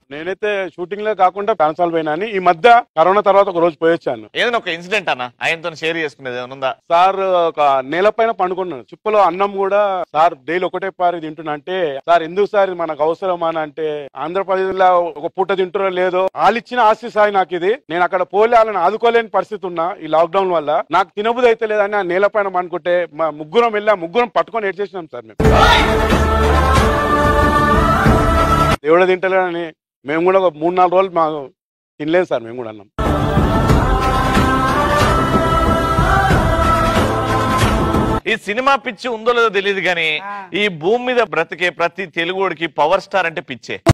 నేనైతే షూటింగ్ లో కాకుండా ప్రాన్సాల్ పోయినా అని ఈ మధ్య కరోనా తర్వాత ఒక రోజు పోయొచ్చాను ఏదైనా ఒక ఇన్సిడెంట్ అన్న ఆయనతో షేర్ చేసుకునేది ఏమైనా ఉందా సార్ ఒక నేల పైన పండుకున్నాను చుక్కలో అన్నం కూడా సార్ డైలీ ఒకటే పారి తింటున్నా అంటే సార్ ఎందుకు సార్ ఇది మనకు అవసరం అని అంటే ఆంధ్రప్రదేశ్ లో ఒక పూట తింటున్నా లేదో వాళ్ళు ఇచ్చిన ఆస్తి సాయి నాకు ఇది నేను అక్కడ పోలే వాళ్ళని ఆదుకోలేని పరిస్థితి ఉన్నా ఈ లాక్డౌన్ వల్ల నాకు తినబుది అయితే లేదని ఆ నేల పైన పండుకుంటే మా ముగ్గురం వెళ్ళా ముగ్గురం పట్టుకొని ఏడ్చేసినాం సార్ మేము దేవుడ తింటలేడని మేము కూడా ఒక మూడు నాలుగు రోజులు మాకు తినలేదు సార్ మేము కూడా అన్నాం ఈ సినిమా పిచ్చి ఉందో లేదో తెలియదు కానీ ఈ భూమి మీద బ్రతికే ప్రతి తెలుగుడికి పవర్ స్టార్ అంటే పిచ్చే